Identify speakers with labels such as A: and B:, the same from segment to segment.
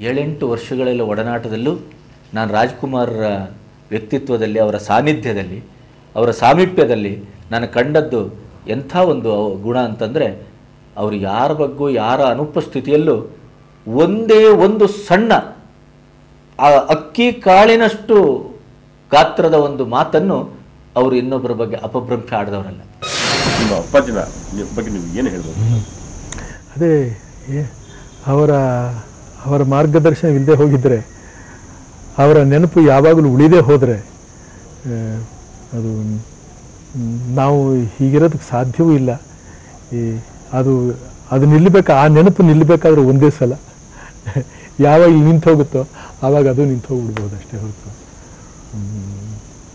A: ಏಳೆಂಟು ವರ್ಷಗಳೆಲ್ಲ ಒಡನಾಟದಲ್ಲೂ ನಾನು ರಾಜ್ಕುಮಾರ್ರ ವ್ಯಕ್ತಿತ್ವದಲ್ಲಿ ಅವರ ಸಾನ್ನಿಧ್ಯದಲ್ಲಿ ಅವರ ಸಾಮೀಪ್ಯದಲ್ಲಿ ನಾನು ಕಂಡದ್ದು ಎಂಥ ಒಂದು ಅವ- ಗುಣ ಅಂತಂದರೆ ಅವರು ಯಾರ ಬಗ್ಗೂ ಯಾರ ಅನುಪಸ್ಥಿತಿಯಲ್ಲೂ ಒಂದೇ ಒಂದು ಸಣ್ಣ ಆ ಅಕ್ಕಿ ಕಾಳಿನಷ್ಟು ಗಾತ್ರದ ಒಂದು ಮಾತನ್ನು ಅವರು ಇನ್ನೊಬ್ಬರ ಬಗ್ಗೆ ಅಪಭ್ರಂಶ ಆಡಿದವರಲ್ಲ
B: ನಿಮ್ಮ ಅಪ್ಪಾಜಿನ ನಿಮ್ಮ ಬಗ್ಗೆ ನೀವು ಏನು ಹೇಳ್ಬೋದು
C: ಅದೇ ಏ- ಅವರ ಅವರ ಮಾರ್ಗದರ್ಶನ ಇಲ್ಲದೆ ಹೋಗಿದ್ದರೆ ಅವರ ನೆನಪು ಯಾವಾಗಲೂ ಉಳಿದೇ ಹೋದರೆ ಆ, ಅದು ಮ್, ನಾವು ಹೀಗಿರೋದಕ್ಕೆ ಸಾಧ್ಯವೂ ಇಲ್ಲ ಈ ಅದು ಅದು ನಿಲ್ಲಬೇಕು ಆ ನೆನಪು ನಿಲ್ಲಬೇಕಾದ್ರೆ ಒಂದೇ ಸಲ ಯಾವಾಗ ಇಲ್ಲಿ ನಿಂತು ಹೋಗುತ್ತೋ ಆವಾಗ ಅದು ನಿಂತು ಹೋಗ್ಬಿಡ್ಬೋದು ಅಷ್ಟೇ ಹೊರತು ಹ್ಮ್.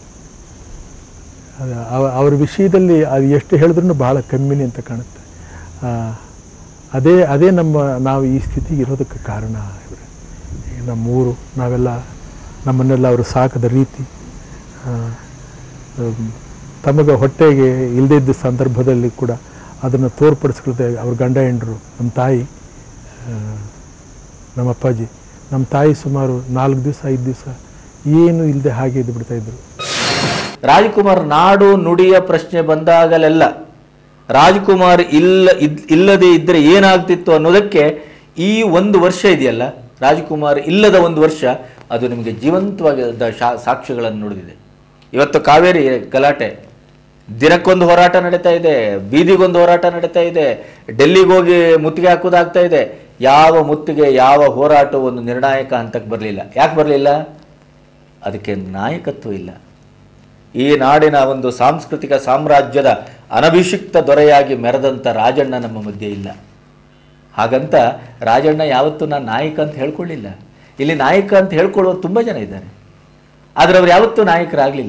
C: ಅದು ಅವ- ಅವ್ರ ವಿಷಯದಲ್ಲಿ ಅದು ಎಷ್ಟು ಹೇಳಿದ್ರೂ ಬಹಳ ಕಮ್ಮಿನೇ ಅಂತ ಕಾಣುತ್ತೆ ಆ, ಅದೇ ಅದೇ ನಮ್ಮ ನಾವು ಈ ಸ್ಥಿತಿಗೆ ಇರೋದಕ್ಕೆ ಕಾರಣ ಇವ್ರೆ. ಈಗ ನಮ್ಮೂರು ನಾವೆಲ್ಲ ನಮ್ಮನ್ನೆಲ್ಲ ಅವರು ಸಾಕದ ರೀತಿ ಆ, ಅಮ್, ತಮಗೆ ಹೊಟ್ಟೆಗೆ ಇಲ್ಲದೇ ಇದ್ದ ಸಂದರ್ಭದಲ್ಲಿ ಕೂಡ ಅದನ್ನು ತೋರ್ಪಡಿಸ್ಕೊಳ್ಳದೆ ಅವ್ರ ಗಂಡ ಹೆಂಡರು ನಮ್ಮ ತಾಯಿ ಆ, ನಮ್ಮ ಅಪ್ಪಾಜಿ ನಮ್ಮ ತಾಯಿ ಸುಮಾರು ನಾಲ್ಕು ದಿವಸ ಐದು ದಿವಸ ಏನು ಇಲ್ಲದೆ ಹಾಗೆ ಇದ್ದು ಬಿಡ್ತಾಯಿದ್ರು
A: ರಾಜ್ಕುಮಾರ್ ನಾಡು ನುಡಿಯ ಪ್ರಶ್ನೆ ಬಂದಾಗಲೆಲ್ಲ ರಾಜ್ಕುಮಾರ್ ಇಲ್ಲ ಇದ್- ಇಲ್ಲದೆ ಇದ್ದರೆ ಏನಾಗ್ತಿತ್ತು ಅನ್ನೋದಕ್ಕೆ ಈ ಒಂದು ವರ್ಷ ಇದೆಯಲ್ಲ ರಾಜ್ಕುಮಾರ್ ಇಲ್ಲದ ಒಂದು ವರ್ಷ ಅದು ನಿಮಗೆ ಜೀವಂತವಾದ ಶಾ- ಸಾಕ್ಷ್ಯಗಳನ್ನು ನುಡಿದಿದೆ ಇವತ್ತು ಕಾವೇರಿ ಗಲಾಟೆ ದಿನಕ್ಕೊಂದು ಹೋರಾಟ ನಡೀತಾ ಇದೆ ಬೀದಿಗೊಂದು ಹೋರಾಟ ನಡೀತಾ ಇದೆ ಡೆಲ್ಲಿಗೆ ಹೋಗಿ ಮುತ್ತಿಗೆ ಹಾಕೋದಾಗ್ತಾ ಇದೆ ಯಾವ ಮುತ್ತಿಗೆ ಯಾವ ಹೋರಾಟ ಒಂದು ನಿರ್ಣಾಯಕ ಹಂತಕ್ಕೆ ಬರಲಿಲ್ಲ ಯಾಕೆ ಬರಲಿಲ್ಲ ಅದಕ್ಕೆ ನಾಯಕತ್ವ ಇಲ್ಲ ಈ ನಾಡಿನ ಒಂದು ಸಾಂಸ್ಕೃತಿಕ ಸಾಮ್ರಾಜ್ಯದ ಅನಭಿಷಿಕ್ತ ದೊರೆಯಾಗಿ ಮೆರೆದಂಥ ರಾಜಣ್ಣ ನಮ್ಮ ಮಧ್ಯೆ ಇಲ್ಲ ಹಾಗಂತ ರಾಜಣ್ಣ ಯಾವತ್ತೂ ನಾನು ನಾಯಕ ಅಂತ ಹೇಳ್ಕೊಳ್ಳಿಲ್ಲ ಇಲ್ಲಿ ನಾಯಕ ಅಂತ ಹೇಳ್ಕೊಳ್ಳೋರು ತುಂಬ ಜನ ಇದ್ದಾರೆ ಆದರೆ ಅವ್ರು ಯಾವತ್ತೂ ನಾಯಕರಾಗಲಿಲ್ಲ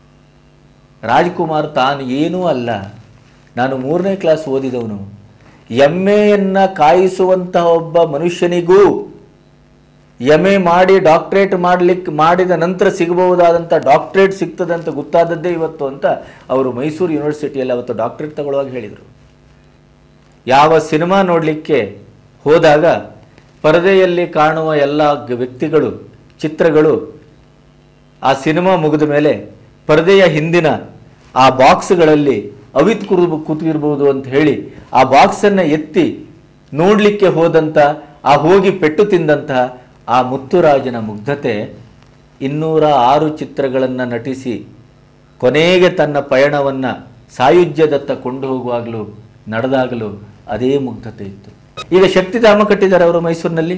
A: ರಾಜ್ಕುಮಾರ್ ತಾನು ಏನೂ ಅಲ್ಲ ನಾನು ಮೂರನೇ ಕ್ಲಾಸ್ ಓದಿದವನು ಎಮ್ಮೆಯನ್ನು ಕಾಯಿಸುವಂತಹ ಒಬ್ಬ ಮನುಷ್ಯನಿಗೂ ಎಮ್ ಎ ಮಾಡಿ ಡಾಕ್ಟ್ರೇಟ್ ಮಾಡಲಿಕ್ಕೆ ಮಾಡಿದ ನಂತರ ಸಿಗಬಹುದಾದಂಥ ಡಾಕ್ಟ್ರೇಟ್ ಸಿಗ್ತದೆ ಅಂತ ಗೊತ್ತಾದದ್ದೇ ಇವತ್ತು ಅಂತ ಅವರು ಮೈಸೂರು ಯೂನಿವರ್ಸಿಟಿಯಲ್ಲಿ ಅವತ್ತು ಡಾಕ್ಟ್ರೇಟ್ ತಗೊಳ್ಳುವಾಗ ಹೇಳಿದರು ಯಾವ ಸಿನಿಮಾ ನೋಡಲಿಕ್ಕೆ ಹೋದಾಗ ಪರದೆಯಲ್ಲಿ ಕಾಣುವ ಎಲ್ಲ ಗ- ವ್ಯಕ್ತಿಗಳು ಚಿತ್ರಗಳು ಆ ಸಿನಿಮಾ ಮುಗಿದ ಮೇಲೆ ಪರದೆಯ ಹಿಂದಿನ ಆ ಬಾಕ್ಸ್ಗಳಲ್ಲಿ ಅವಿತ್ ಕುರು ಕೂತಿರ್ಬೋದು ಅಂತ ಹೇಳಿ ಆ ಬಾಕ್ಸನ್ನು ಎತ್ತಿ ನೋಡಲಿಕ್ಕೆ ಹೋದಂಥ ಆ ಹೋಗಿ ಪೆಟ್ಟು ತಿಂದಂತಹ ಆ ಮುತ್ತುರಾಜನ ಮುಗ್ಧತೆ ಇನ್ನೂರ ಆರು ಚಿತ್ರಗಳನ್ನು ನಟಿಸಿ ಕೊನೆಗೆ ತನ್ನ ಪಯಣವನ್ನು ಸಾಯುಜ್ಯದತ್ತ ಕೊಂಡು ಹೋಗುವಾಗಲೂ ನಡೆದಾಗಲೂ ಅದೇ ಮುಗ್ಧತೆ ಇತ್ತು ಈಗ ಶಕ್ತಿಧಾಮ ಕಟ್ಟಿದ್ದಾರೆ ಅವರು ಮೈಸೂರಿನಲ್ಲಿ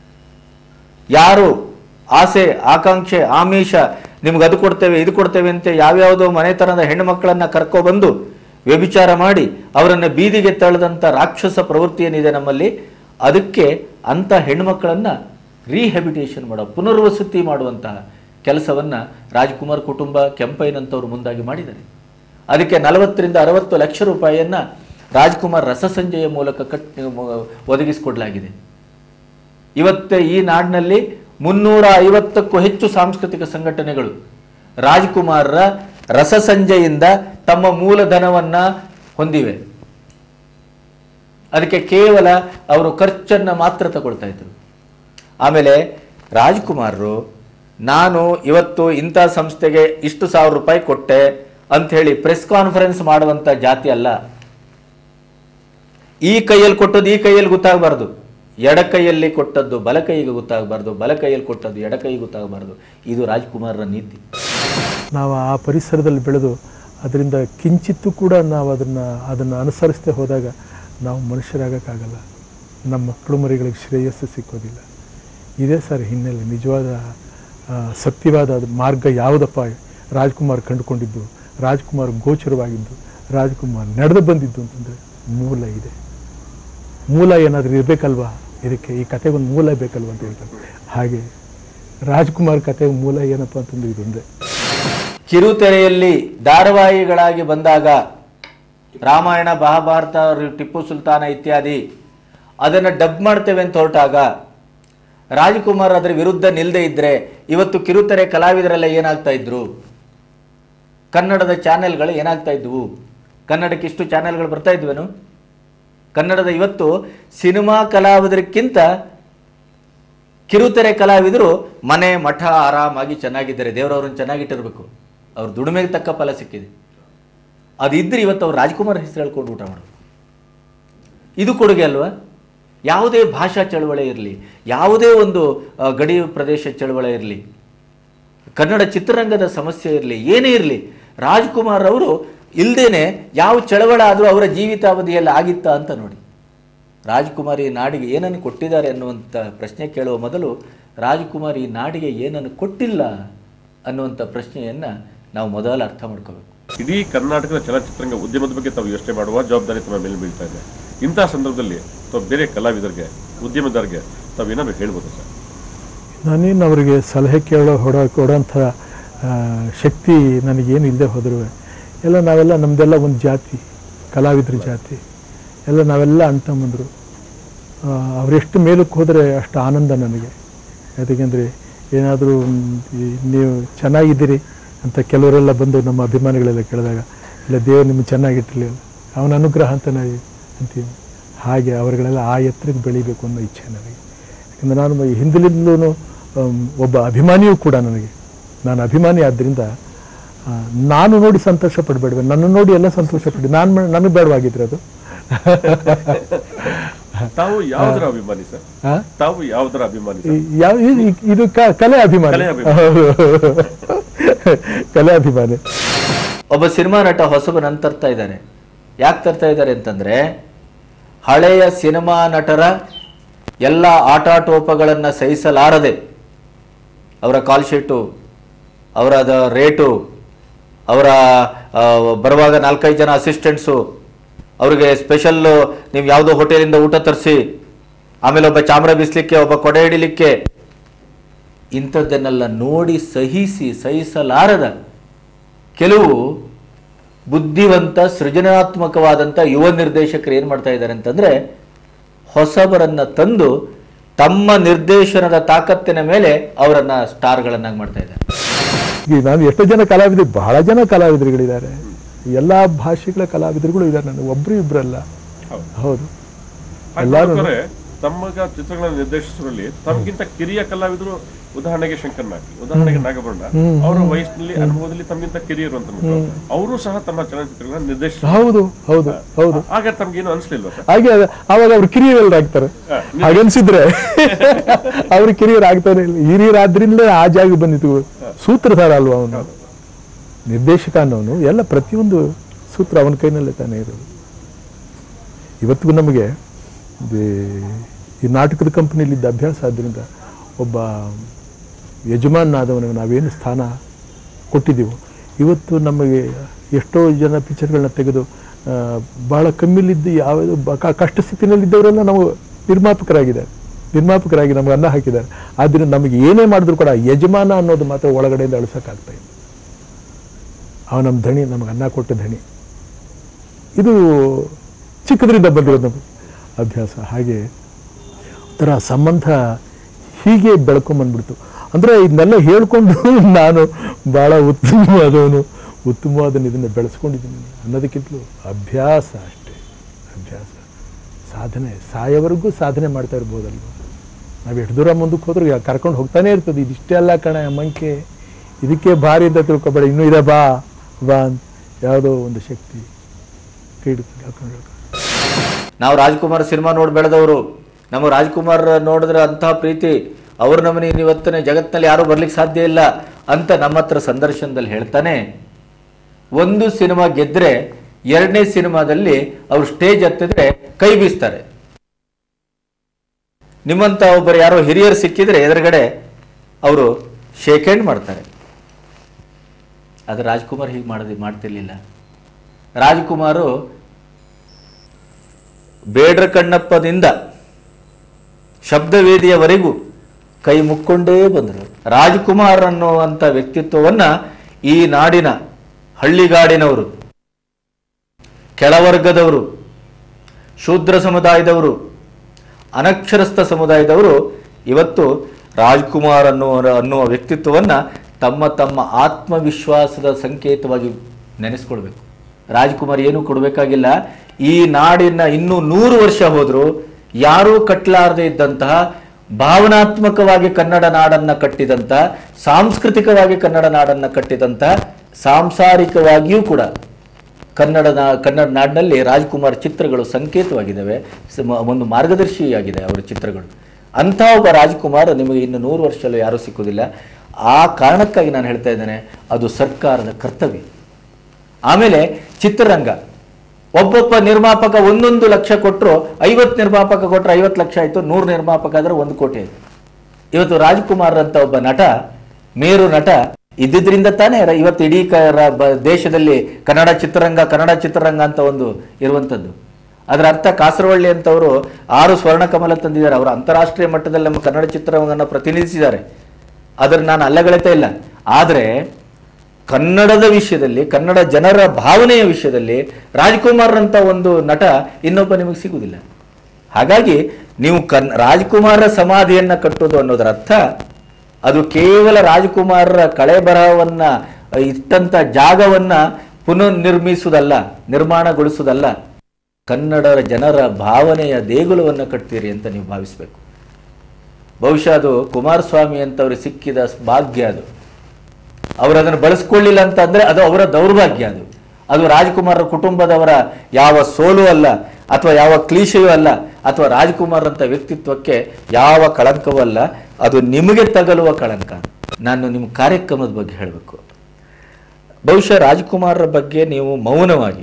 A: ಯಾರು ಆಸೆ ಆಕಾಂಕ್ಷೆ ಆಮಿಷ ನಿಮ್ಗೆ ಅದು ಕೊಡ್ತೇವೆ ಇದು ಕೊಡ್ತೇವೆ ಅಂತ ಯಾವ್ಯಾವುದೋ ಮನೆತನದ ಹೆಣ್ಣು ಮಕ್ಕಳನ್ನ ಕರ್ಕೊಬಂದು ವ್ಯಭಿಚಾರ ಮಾಡಿ ಅವರನ್ನು ಬೀದಿಗೆ ತಳೆದಂಥ ರಾಕ್ಷಸ ಪ್ರವೃತ್ತಿ ಏನಿದೆ ನಮ್ಮಲ್ಲಿ ಅದಕ್ಕೆ ಅಂಥ ಹೆಣ್ಣುಮಕ್ಕಳನ್ನು ರೀಹ್ಯಾಬಿಟೇಷನ್ ಮಾಡೋ ಪುನರ್ವಸತಿ ಮಾಡುವಂತಹ ಕೆಲಸವನ್ನು ರಾಜ್ಕುಮಾರ್ ಕುಟುಂಬ ಕೆಂಪಯ್ಯನಂತವರು ಮುಂದಾಗಿ ಮಾಡಿದ್ದಾರೆ ಅದಕ್ಕೆ ನಲವತ್ತರಿಂದ ಅರವತ್ತು ಲಕ್ಷ ರೂಪಾಯಿಯನ್ನು ರಾಜ್ಕುಮಾರ್ ರಸಸಂಜೆಯ ಮೂಲಕ ಕಟ್ ಒದಗಿಸಿಕೊಡಲಾಗಿದೆ ಇವತ್ತೇ ಈ ನಾಡಿನಲ್ಲಿ ಮುನ್ನೂರ ಐವತ್ತಕ್ಕೂ ಹೆಚ್ಚು ಸಾಂಸ್ಕೃತಿಕ ಸಂಘಟನೆಗಳು ರಾಜ್ಕುಮಾರ್ರ ರಸಸಂಜೆಯಿಂದ ತಮ್ಮ ಮೂಲಧನವನ್ನ ಹೊಂದಿವೆ ಅದಕ್ಕೆ ಕೇವಲ ಅವರು ಖರ್ಚನ್ನು ಮಾತ್ರ ತಗೊಳ್ತಾ ಇದ್ರು ಆಮೇಲೆ ರಾಜ್ಕುಮಾರ್ರು ನಾನು ಇವತ್ತು ಇಂಥ ಸಂಸ್ಥೆಗೆ ಇಷ್ಟು ಸಾವಿರ ರೂಪಾಯಿ ಕೊಟ್ಟೆ ಅಂಥೇಳಿ ಪ್ರೆಸ್ ಕಾನ್ಫರೆನ್ಸ್ ಮಾಡುವಂಥ ಜಾತಿ ಅಲ್ಲ ಈ ಕೈಯಲ್ಲಿ ಕೊಟ್ಟದ್ದು ಈ ಕೈಯಲ್ಲಿ ಗೊತ್ತಾಗಬಾರ್ದು ಎಡ ಕೈಯಲ್ಲಿ ಕೊಟ್ಟದ್ದು ಬಲ ಕೈಗೆ ಗೊತ್ತಾಗಬಾರ್ದು ಬಲ ಕೈಯಲ್ಲಿ ಕೊಟ್ಟದ್ದು ಎಡ ಕೈಗೆ ಗೊತ್ತಾಗಬಾರ್ದು ಇದು ರಾಜ್ಕುಮಾರ್ರ ನೀತಿ
C: ನಾವು ಆ ಪರಿಸರದಲ್ಲಿ ಬೆಳೆದು ಅದರಿಂದ ಕಿಂಚಿತ್ತೂ ಕೂಡ ನಾವು ಅದನ್ನು ಅದನ್ನು ಅನುಸರಿಸದೆ ಹೋದಾಗ ನಾವು ಮನುಷ್ಯರಾಗೋಕ್ಕಾಗಲ್ಲ ನಮ್ಮ ಮಕ್ಕಳು ಮರಿಗಳಿಗೆ ಶ್ರೇಯಸ್ಸು ಸಿಕ್ಕೋದಿಲ್ಲ ಇದೇ ಸರ್ ಹಿನ್ನೆಲೆ ನಿಜವಾದ ಆ, ಸತ್ಯವಾದ ಅದು ಮಾರ್ಗ ಯಾವುದಪ್ಪ ರಾಜ್ಕುಮಾರ್ ಕಂಡುಕೊಂಡಿದ್ದು ರಾಜ್ಕುಮಾರ್ ಗೋಚರವಾಗಿದ್ದು ರಾಜ್ಕುಮಾರ್ ನಡೆದು ಬಂದಿದ್ದು ಅಂತಂದರೆ ಮೂಲ ಇದೆ ಮೂಲ ಏನಾದರೂ ಇರಬೇಕಲ್ವಾ ಇದಕ್ಕೆ ಈ ಕತೆಗೊಂದು ಮೂಲ ಬೇಕಲ್ವಾ ಅಂತ ಹೇಳ್ತಾರೆ ಹಾಗೆ ರಾಜ್ಕುಮಾರ್ ಕತೆಗೆ ಮೂಲ ಏನಪ್ಪ ಅಂತಂದ್ರೆ ಇದೊಂದೇ
A: ಕಿರುತೆರೆಯಲ್ಲಿ ಧಾರಾವಾಹಿಗಳಾಗಿ ಬಂದಾಗ ರಾಮಾಯಣ ಮಹಾಭಾರತ ಟಿಪ್ಪು ಸುಲ್ತಾನ ಇತ್ಯಾದಿ ಅದನ್ನು ಡಬ್ ಮಾಡ್ತೇವೆ ಅಂತ ಹೊರಟಾಗ ರಾಜ್ಕುಮಾರ್ ಅದರ ವಿರುದ್ಧ ನಿಲ್ಲದೆ ಇದ್ರೆ ಇವತ್ತು ಕಿರುತೆರೆ ಕಲಾವಿದರೆಲ್ಲ ಏನಾಗ್ತಾ ಇದ್ರು ಕನ್ನಡದ ಚಾನೆಲ್ಗಳು ಏನಾಗ್ತಾ ಇದ್ವು ಕನ್ನಡಕ್ಕೆ ಇಷ್ಟು ಚಾನೆಲ್ಗಳು ಬರ್ತಾ ಇದ್ವೇನು ಕನ್ನಡದ ಇವತ್ತು ಸಿನಿಮಾ ಕಲಾವಿದರಿಗಿಂತ ಕಿರುತೆರೆ ಕಲಾವಿದರು ಮನೆ ಮಠ ಆರಾಮಾಗಿ ಚೆನ್ನಾಗಿದ್ದಾರೆ ದೇವರವ್ರನ್ನ ಚೆನ್ನಾಗಿಟ್ಟಿರ್ಬೇಕು ಅವ್ರ ದುಡಿಮೆಗೆ ತಕ್ಕ ಫಲ ಸಿಕ್ಕಿದೆ ಅದಿದ್ರೆ ಇವತ್ತು ಅವ್ರು ರಾಜ್ಕುಮಾರ್ ಹೆಸರು ಹೇಳ್ಕೊಂಡು ಊಟ ಮಾಡೋದು ಇದು ಕೊಡುಗೆ ಅಲ್ವಾ ಯಾವುದೇ ಭಾಷಾ ಚಳವಳಿ ಇರಲಿ ಯಾವುದೇ ಒಂದು ಆ, ಗಡಿ ಪ್ರದೇಶ ಚಳವಳಿ ಇರಲಿ ಕನ್ನಡ ಚಿತ್ರರಂಗದ ಸಮಸ್ಯೆ ಇರಲಿ ಏನೇ ಇರಲಿ ರಾಜ್ಕುಮಾರ್ ಅವರು ಇಲ್ದೇನೆ ಯಾವ ಚಳವಳ ಆದರೂ ಅವರ ಜೀವಿತಾವಧಿಯಲ್ಲಿ ಆಗಿತ್ತಾ ಅಂತ ನೋಡಿ ರಾಜ್ಕುಮಾರ್ ಈ ನಾಡಿಗೆ ಏನನ್ನು ಕೊಟ್ಟಿದ್ದಾರೆ ಅನ್ನುವಂಥ ಪ್ರಶ್ನೆ ಕೇಳುವ ಮೊದಲು ರಾಜ್ಕುಮಾರ್ ಈ ನಾಡಿಗೆ ಏನನ್ನು ಕೊಟ್ಟಿಲ್ಲ ಅನ್ನುವಂಥ ಪ್ರಶ್ನೆಯನ್ನು ನಾವು ಮೊದಲು ಅರ್ಥ ಮಾಡ್ಕೋಬೇಕು
B: ಇಡೀ ಕರ್ನಾಟಕದ ಚಲನಚಿತ್ರರಂಗ ಉದ್ಯಮದ ಬಗ್ಗೆ ತಾವು ಯೋಚನೆ ಮಾಡುವ ಜವಾಬ್ದಾರಿ ತಮ್ಮ ಮೇಲೆ ಬೀಳ್ತಾ ಇದೆ ಇಂತಹ ಸಂದರ್ಭದಲ್ಲಿ ತಾವು ಬೇರೆ ಕಲಾವಿದರಿಗೆ ಉದ್ಯಮದಾರರಿಗೆ ತಾವು ಏನಾದ್ರು ಹೇಳ್ಬೋದು ಸರ್
C: ನಾನೇನು ಅವರಿಗೆ ಸಲಹೆ ಕೇಳೋ ಹೊಡ ಕೊಡೋಂಥ ಆ, ಶಕ್ತಿ ನನಗೇನು ಇಲ್ಲದೆ ಹೋದರೂ ಎಲ್ಲ ನಾವೆಲ್ಲ ನಮ್ಮದೆಲ್ಲ ಒಂದು ಜಾತಿ ಕಲಾವಿದ್ರ ಜಾತಿ ಎಲ್ಲ ನಾವೆಲ್ಲ ಅಣ್ಣ ತಮ್ಮಂದರು ಅವರೆಷ್ಟು ಮೇಲಕ್ಕೆ ಹೋದರೆ ಅಷ್ಟು ಆನಂದ ನನಗೆ ಯಾಕೆಂದರೆ ಏನಾದರೂ ನೀವು ಚೆನ್ನಾಗಿದ್ದೀರಿ ಅಂತ ಕೆಲವರೆಲ್ಲ ಬಂದು ನಮ್ಮ ಅಭಿಮಾನಿಗಳೆಲ್ಲ ಕೇಳಿದಾಗ ಇಲ್ಲ ದೇವರು ನಿಮಗೆ ಚೆನ್ನಾಗಿಟ್ಟಿರಲಿಲ್ಲ ಅವನ ಅನುಗ್ರಹ ಅಂತ ನಾವು ಅಂತೀವಿ ಹಾಗೆ ಅವರುಗಳೆಲ್ಲ ಆ ಎತ್ತರಕ್ಕೆ ಬೆಳಿಬೇಕು ಅನ್ನೋ ಇಚ್ಛೆ ನನಗೆ ಯಾಕಂದರೆ ನಾನು ಈ ಹಿಂದಿನಿಂದಲೂ ಒಬ್ಬ ಅಭಿಮಾನಿಯೂ ಕೂಡ ನನಗೆ ನಾನು ಅಭಿಮಾನಿ ಆದ್ದರಿಂದ ಆ, ನಾನು ನೋಡಿ ಸಂತೋಷ ಪಡಬೇಡ್ವೆ ನನ್ನ ನೋಡಿ ಎಲ್ಲ ಸಂತೋಷ ಪಡಿ ನಾನು ನನಗೆ ಬೇಡವಾಗಿದ್ರೆ ಅದು
B: ತಾವು ಯಾವುದರ ಅಭಿಮಾನಿ ಸರ್
C: ಆ?
B: ತಾವು ಯಾವುದರ ಅಭಿಮಾನಿ ಸರ್
C: ಈ- ಯಾವ ಇದು- ಇದು ಕ- ಕಲೆ ಅಭಿಮಾನಿ
B: ಕಲೆ ಅಭಿಮಾನಿ.
C: ಹೌದು. ಕಲೆ ಅಭಿಮಾನಿ
A: ಒಬ್ಬ ಸಿನಿಮಾ ನಟ ಹೊಸಬನನ್ನು ತರ್ತಾ ಇದ್ದಾರೆ ಯಾಕೆ ತರ್ತಾ ಇದ್ದಾರೆ ಅಂತಂದ್ರೆ ಹಳೆಯ ಸಿನಿಮಾ ನಟರ ಎಲ್ಲ ಆಟಾಟೋಪಗಳನ್ನು ಸಹಿಸಲಾರದೆ ಅವರ ಕಾಲ್ ಶೀಟು ಅವರ ಅದ ರೇಟು ಅವರ ಆ, ಬರುವಾಗ ನಾಲ್ಕೈದು ಜನ ಅಸಿಸ್ಟೆಂಟ್ಸು ಅವರಿಗೆ ಸ್ಪೆಷಲ್ಲು ನೀವು ಯಾವುದೋ ಹೋಟೆಲಿಂದ ಊಟ ತರಿಸಿ ಆಮೇಲೆ ಒಬ್ಬ ಚಾಮ್ರ ಬೀಸಲಿಕ್ಕೆ ಒಬ್ಬ ಕೊಡೆ ಹಿಡಿಲಿಕ್ಕೆ ಇಂಥದ್ದನ್ನೆಲ್ಲ ನೋಡಿ ಸಹಿಸಿ ಸಹಿಸಲಾರದ ಕೆಲವು ಬುದ್ಧಿವಂತ ಸೃಜನಾತ್ಮಕವಾದಂಥ ಯುವ ನಿರ್ದೇಶಕರು ಏನು ಮಾಡ್ತಾ ಇದ್ದಾರೆ ಅಂತಂದರೆ ಹೊಸಬರನ್ನ ತಂದು ತಮ್ಮ ನಿರ್ದೇಶನದ ತಾಕತ್ತಿನ ಮೇಲೆ ಅವರನ್ನ ಸ್ಟಾರ್ಗಳನ್ನಾಗಿ ಮಾಡ್ತಾ ಇದ್ದಾರೆ
C: ಈಗ ನಾನು ಎಷ್ಟೋ ಜನ ಕಲಾವಿದರು ಬಹಳ ಜನ ಕಲಾವಿದರುಗಳಿದ್ದಾರೆ ಎಲ್ಲ ಭಾಷೆಗಳ ಕಲಾವಿದರುಗಳು ಇದ್ದಾರೆ ನನಗೆ ಒಬ್ರು ಇಬ್ಬರಲ್ಲ
B: ಹೌದು.
C: ಹೌದು
B: ಹಾಗೆ
C: ಎಲ್ಲಾರು-
B: ನೋಡ್ಬೇಕಾದ್ರೆ ತಮ್ಮಗ ಚಿತ್ರಗಳನ್ನ ನಿರ್ದೇಶಿಸುವಲ್ಲಿ ತಮಗಿಂತ ಕಿರಿಯ ಕಲಾವಿದರು ಉದಾಹರಣೆಗೆ ಶಂಕರ್ ನಾಗ್ ಉದಾಹರಣೆಗೆ ನಾಗಭರಣ ಅವರ ವಯಸ್ಸಿನಲ್ಲಿ ಅನುಭವದಲ್ಲಿ ತಮಗಿಂತ ಕಿರಿಯರು ಅಂತ ಅವರು ಸಹ ತಮ್ಮ ಚಲನಚಿತ್ರಗಳನ್ನ ನಿರ್ದೇಶಿಸ
C: ಹೌದು ಹೌದು ಹೌದು
B: ಆಗ ತಮ್ಗೇನು ಅನ್ಸ್ಲಿಲ್ವಾ ಸರ್
C: ಹಾಗೆ ಅದ- ಅವಾಗ ಅವ್ರು ಕಿರಿಯರಲ್ಲಿ ಆಗ್ತಾರೆ ಹಾಗನ್ಸಿದ್ರೆ ಅವ್ರು ಕಿರಿಯರು ಆಗ್ತಾನೆ ಇಲ್ಲ ಹಿರಿಯರಾದ್ರಿಂದಲೇ ಆ ಜಾಗ ಬಂದಿತ್ತು ಸೂತ್ರಧಾರ ಅಲ್ವಾ ಅವನು ನಿರ್ದೇಶಕ ಅನ್ನೋನು ಎಲ್ಲ ಪ್ರತಿಯೊಂದು ಸೂತ್ರ ಅವನ ಕೈನಲ್ಲೇ ತಾನೇ ಇರೋದು ಇವತ್ತಿಗೂ ನಮಗೆ ಈ- ಈ ನಾಟಕದ ಕಂಪನಿಯಲ್ಲಿದ್ದ ಅಭ್ಯಾಸ ಆದ್ದರಿಂದ ಒಬ್ಬ ಯಜಮಾನಾದವನಿಗೆ ನಾವೇನು ಸ್ಥಾನ ಕೊಟ್ಟಿದ್ದೀವೋ ಇವತ್ತು ನಮಗೆ ಎಷ್ಟೋ ಜನ ಪಿಕ್ಚರ್ಗಳನ್ನ ತೆಗೆದು ಆ, ಬಹಳ ಕಮ್ಮಿಲಿದ್ದು ಯಾವುದು ಬ- ಕ- ಕಷ್ಟ ಸ್ಥಿತಿನಲ್ಲಿದ್ದವರೆಲ್ಲ ನಾವು ನಿರ್ಮಾಪಕರಾಗಿದ್ದಾರೆ ನಿರ್ಮಾಪಕರಾಗಿ ನಮ್ಗೆ ಅನ್ನ ಹಾಕಿದ್ದಾರೆ ಆದ್ದರಿಂದ ನಮಗೆ ಏನೇ ಮಾಡಿದ್ರು ಕೂಡ ಯಜಮಾನ ಅನ್ನೋದು ಮಾತ್ರ ಒಳಗಡೆಯಿಂದ ಅಳಿಸೋಕ್ಕಾಗ್ತಾ ಇಲ್ಲ ಅವ ನಮ್ಮ ಧಣಿ ನಮಗೆ ಅನ್ನ ಕೊಟ್ಟ ಧಣಿ ಇದು ಚಿಕ್ಕದ್ರಿಂದ ಬಂದಿರೋದು ನಮಗೆ ಅಭ್ಯಾಸ ಹಾಗೆ ಒಂಥರ ಸಂಬಂಧ ಹೀಗೆ ಬೆಳ್ಕೊಂಬಂದ್ಬಿಡ್ತು ಅಂದರೆ ಇದನ್ನೆಲ್ಲ ಹೇಳ್ಕೊಂಡು ನಾನು ಭಾಳ ಉತ್ತಮವಾದವನು ಉತ್ತಮವಾದ ಇದನ್ನು ಬೆಳೆಸ್ಕೊಂಡಿದ್ದೀನಿ ಅನ್ನೋದಕ್ಕಿಂತಲೂ ಅಭ್ಯಾಸ ಅಷ್ಟೇ ಅಭ್ಯಾಸ ಸಾಧನೆ ಸಾಯವರೆಗೂ ಸಾಧನೆ ಮಾಡ್ತಾ ಇರ್ಬೋದಲ್ವ ನಾವು ಎಷ್ಟು ದೂರ ಮುಂದಕ್ಕೆ ಹೋದ್ರೂ ಕರ್ಕೊಂಡು ಹೋಗ್ತಾನೆ ಇರ್ತದೆ ಇದಿಷ್ಟೇ ಅಲ್ಲ ಕಣ ಮಂಕೆ ಇದಕ್ಕೆ ಭಾರಿ ಅಂತ ತಿಳ್ಕೊಬೇಡ ಇನ್ನೂ ಇದೆ ಬಾ ಬಾ ಅಂತ ಯಾವುದೋ ಒಂದು ಶಕ್ತಿ ಕೈ ಹಿಡ್ಕೊಂಡು ಹಾಕೊಂಡು ಹೇಳ್ಕೊಂಡು
A: ನಾವು ರಾಜ್ಕುಮಾರ್ ಸಿನಿಮಾ ನೋಡಿ ಬೆಳೆದವರು ನಮಗೆ ರಾಜ್ಕುಮಾರ್ ನೋಡಿದ್ರೆ ಅಂತಹ ಪ್ರೀತಿ ಅವ್ರ ನಮ್ಮನೆ ಇವತ್ತಿನ ಜಗತ್ತಿನಲ್ಲಿ ಯಾರೂ ಬರ್ಲಿಕ್ಕೆ ಸಾಧ್ಯ ಇಲ್ಲ ಅಂತ ನಮ್ಮ ಹತ್ರ ಸಂದರ್ಶನದಲ್ಲಿ ಹೇಳ್ತಾನೆ ಒಂದು ಸಿನಿಮಾ ಗೆದ್ರೆ ಎರಡನೇ ಸಿನಿಮಾದಲ್ಲಿ ಅವ್ರು ಸ್ಟೇಜ್ ಹತ್ತಿದ್ರೆ ಕೈ ಬೀಸ್ತಾರೆ ನಿಮ್ಮಂತ ಒಬ್ಬರು ಯಾರೋ ಹಿರಿಯರು ಸಿಕ್ಕಿದ್ರೆ ಎದುರುಗಡೆ ಅವರು ಶೇಕ್ ಹ್ಯಾಂಡ್ ಮಾಡ್ತಾರೆ ಆದರೆ ರಾಜ್ಕುಮಾರ್ ಹೀಗೆ ಮಾಡೋದು ಮಾಡ್ತಿರ್ಲಿಲ್ಲ ರಾಜ್ಕುಮಾರು ಬೇಡ್ರ ಕಣ್ಣಪ್ಪದಿಂದ ಶಬ್ದವೇದಿಯವರೆಗೂ ಕೈ ಮುಕ್ಕೊಂಡೇ ಬಂದರು ರಾಜ್ಕುಮಾರ್ ಅನ್ನುವಂಥ ವ್ಯಕ್ತಿತ್ವವನ್ನ ಈ ನಾಡಿನ ಹಳ್ಳಿಗಾಡಿನವರು ಕೆಳವರ್ಗದವರು ಶೂದ್ರ ಸಮುದಾಯದವರು ಅನಕ್ಷರಸ್ಥ ಸಮುದಾಯದವರು ಇವತ್ತು ರಾಜ್ಕುಮಾರ್ ಅನ್ನುವ ಅನ್ನುವ ವ್ಯಕ್ತಿತ್ವವನ್ನು ತಮ್ಮ ತಮ್ಮ ಆತ್ಮವಿಶ್ವಾಸದ ಸಂಕೇತವಾಗಿ ನೆನೆಸ್ಕೊಳ್ಬೇಕು ರಾಜ್ಕುಮಾರ್ ಏನೂ ಕೊಡಬೇಕಾಗಿಲ್ಲ ಈ ನಾಡಿನ ಇನ್ನೂ ನೂರು ವರ್ಷ ಹೋದರೂ ಯಾರೂ ಕಟ್ಟಲಾರದೆ ಇದ್ದಂತಹ ಭಾವನಾತ್ಮಕವಾಗಿ ಕನ್ನಡ ನಾಡನ್ನ ಕಟ್ಟಿದಂಥ ಸಾಂಸ್ಕೃತಿಕವಾಗಿ ಕನ್ನಡ ನಾಡನ್ನ ಕಟ್ಟಿದಂಥ ಸಾಂಸಾರಿಕವಾಗಿಯೂ ಕೂಡ ಕನ್ನಡ ನಾ- ಕನ್ನಡ ನಾಡಿನಲ್ಲಿ ರಾಜ್ಕುಮಾರ್ ಚಿತ್ರಗಳು ಸಂಕೇತವಾಗಿದ್ದಾವೆ ಸಮ- ಒಂದು ಮಾರ್ಗದರ್ಶಿಯಾಗಿದೆ ಅವರ ಚಿತ್ರಗಳು ಅಂಥ ಒಬ್ಬ ರಾಜ್ಕುಮಾರ್ ನಿಮಗೆ ಇನ್ನು ನೂರು ವರ್ಷದಲ್ಲೂ ಯಾರೂ ಸಿಕ್ಕುವುದಿಲ್ಲ ಆ ಕಾರಣಕ್ಕಾಗಿ ನಾನು ಹೇಳ್ತಾ ಇದ್ದೇನೆ ಅದು ಸರ್ಕಾರದ ಕರ್ತವ್ಯ ಆಮೇಲೆ ಚಿತ್ರರಂಗ ಒಬ್ಬೊಬ್ಬ ನಿರ್ಮಾಪಕ ಒಂದೊಂದು ಲಕ್ಷ ಕೊಟ್ಟರು ಐವತ್ತು ನಿರ್ಮಾಪಕ ಕೊಟ್ಟರೆ ಐವತ್ತು ಲಕ್ಷ ಆಯಿತು ನೂರು ನಿರ್ಮಾಪಕ ಆದರೆ ಒಂದು ಕೋಟಿ ಆಯಿತು ಇವತ್ತು ರಾಜ್ಕುಮಾರ್ ಅಂತ ಒಬ್ಬ ನಟ ಮೇರು ನಟ ಇದ್ದಿದ್ರಿಂದ ತಾನೇ ರ- ಇವತ್ತು ಇಡೀ ಕ ರ- ಬ- ದೇಶದಲ್ಲಿ ಕನ್ನಡ ಚಿತ್ರರಂಗ ಕನ್ನಡ ಚಿತ್ರರಂಗ ಅಂತ ಒಂದು ಇರುವಂಥದ್ದು ಅದರ ಅರ್ಥ ಕಾಸರವಳ್ಳಿ ಅಂತವರು ಆರು ಸ್ವರ್ಣ ಕಮಲ ತಂದಿದ್ದಾರೆ ಅವರು ಅಂತಾರಾಷ್ಟ್ರೀಯ ಮಟ್ಟದಲ್ಲಿ ನಮ್ಮ ಕನ್ನಡ ಚಿತ್ರರಂಗವನ್ನು ಪ್ರತಿನಿಧಿಸಿದ್ದಾರೆ ಅದನ್ನು ನಾನು ಅಲ್ಲಗಳೆತಾ ಇಲ್ಲ ಆದರೆ ಕನ್ನಡದ ವಿಷಯದಲ್ಲಿ ಕನ್ನಡ ಜನರ ಭಾವನೆಯ ವಿಷಯದಲ್ಲಿ ರಾಜ್ಕುಮಾರ್ ಅಂತ ಒಂದು ನಟ ಇನ್ನೊಬ್ಬ ನಿಮಗೆ ಸಿಗುವುದಿಲ್ಲ ಹಾಗಾಗಿ ನೀವು ಕನ್ ರಾಜ್ಕುಮಾರ ಸಮಾಧಿಯನ್ನ ಕಟ್ಟೋದು ಅನ್ನೋದರ ಅರ್ಥ ಅದು ಕೇವಲ ರಾಜ್ಕುಮಾರರ ಕಳೆ ಬರಹವನ್ನ ಇಟ್ಟಂತ ಜಾಗವನ್ನ ಪುನರ್ನಿರ್ಮಿಸುವುದಲ್ಲ ನಿರ್ಮಾಣಗೊಳಿಸುವುದಲ್ಲ ಕನ್ನಡ ಜನರ ಭಾವನೆಯ ದೇಗುಲವನ್ನು ಕಟ್ತೀರಿ ಅಂತ ನೀವು ಭಾವಿಸಬೇಕು ಬಹುಶಃ ಅದು ಕುಮಾರಸ್ವಾಮಿ ಅಂತವ್ರಿಗೆ ಸಿಕ್ಕಿದ ಭಾಗ್ಯ ಅದು ಅವರು ಅದನ್ನು ಬಳಸ್ಕೊಳ್ಳಿಲ್ಲ ಅಂತ ಅಂದ್ರೆ ಅದು ಅವರ ದೌರ್ಭಾಗ್ಯ ಅದು ಅದು ರಾಜ್ಕುಮಾರರ ಕುಟುಂಬದವರ ಯಾವ ಸೋಲು ಅಲ್ಲ ಅಥವಾ ಯಾವ ಕ್ಲೀಶೆಯೂ ಅಲ್ಲ ಅಥವಾ ರಾಜ್ಕುಮಾರ್ ಅಂತ ವ್ಯಕ್ತಿತ್ವಕ್ಕೆ ಯಾವ ಕಳಂಕವೂ ಅಲ್ಲ ಅದು ನಿಮಗೆ ತಗಲುವ ಕಳಂಕ ನಾನು ನಿಮ್ಮ ಕಾರ್ಯಕ್ರಮದ ಬಗ್ಗೆ ಹೇಳಬೇಕು ಬಹುಶಃ ರಾಜ್ಕುಮಾರರ ಬಗ್ಗೆ ನೀವು ಮೌನವಾಗಿ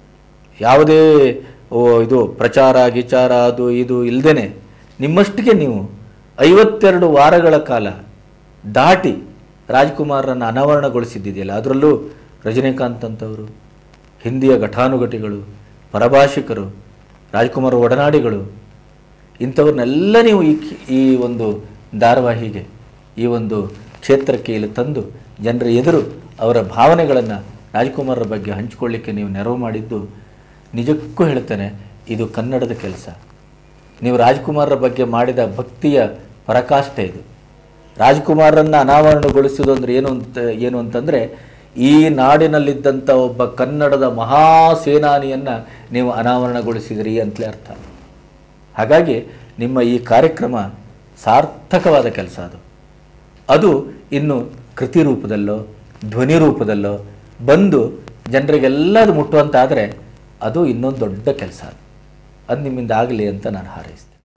A: ಯಾವುದೇ ಓ ಇದು ಪ್ರಚಾರ ಗಿಚಾರ ಅದು ಇದು ಇಲ್ಲದೇನೆ ನಿಮ್ಮಷ್ಟಿಗೆ ನೀವು ಐವತ್ತೆರಡು ವಾರಗಳ ಕಾಲ ದಾಟಿ ರಾಜ್ಕುಮಾರರನ್ನು ಅನಾವರಣಗೊಳಿಸಿದ್ದಿದೆಯಲ್ಲ ಅದರಲ್ಲೂ ರಜನಿಕಾಂತ್ ಅಂತವರು ಹಿಂದಿಯ ಘಟಾನುಘಟಿಗಳು ಪರಭಾಷಿಕರು ರಾಜ್ಕುಮಾರ್ ಒಡನಾಡಿಗಳು ಇಂಥವ್ರನ್ನೆಲ್ಲ ನೀವು ಈ ಈ ಒಂದು ಧಾರಾವಾಹಿಗೆ ಈ ಒಂದು ಕ್ಷೇತ್ರಕ್ಕೆ ಇಲ್ಲಿ ತಂದು ಜನರ ಎದುರು ಅವರ ಭಾವನೆಗಳನ್ನು ರಾಜ್ಕುಮಾರರ ಬಗ್ಗೆ ಹಂಚಿಕೊಳ್ಳಿಕ್ಕೆ ನೀವು ನೆರವು ಮಾಡಿದ್ದು ನಿಜಕ್ಕೂ ಹೇಳ್ತೇನೆ ಇದು ಕನ್ನಡದ ಕೆಲಸ ನೀವು ರಾಜ್ಕುಮಾರರ ಬಗ್ಗೆ ಮಾಡಿದ ಭಕ್ತಿಯ ಪರಾಕಾಷ್ಠೆ ಇದು ರಾಜ್ಕುಮಾರರನ್ನು ಅನಾವರಣಗೊಳಿಸುವುದು ಅಂದ್ರೆ ಏನು ಅಂತ ಏನು ಅಂತಂದರೆ ಈ ನಾಡಿನಲ್ಲಿದ್ದಂಥ ಒಬ್ಬ ಕನ್ನಡದ ಮಹಾ ಸೇನಾನಿಯನ್ನು ನೀವು ಅನಾವರಣಗೊಳಿಸಿದಿರಿ ಅಂತಲೇ ಅರ್ಥ ಹಾಗಾಗಿ ನಿಮ್ಮ ಈ ಕಾರ್ಯಕ್ರಮ ಸಾರ್ಥಕವಾದ ಕೆಲಸ ಅದು ಅದು ಇನ್ನು ಕೃತಿ ರೂಪದಲ್ಲೋ ಧ್ವನಿ ರೂಪದಲ್ಲೋ ಬಂದು ಜನರಿಗೆಲ್ಲ ಅದು ಮುಟ್ಟುವಂತಾದರೆ ಅದು ಇನ್ನೊಂದು ದೊಡ್ಡ ಕೆಲಸ ಅದು ಅದು ನಿಮ್ಮಿಂದ ಆಗಲಿ ಅಂತ ನಾನು ಹಾರೈಸ್ತೀನಿ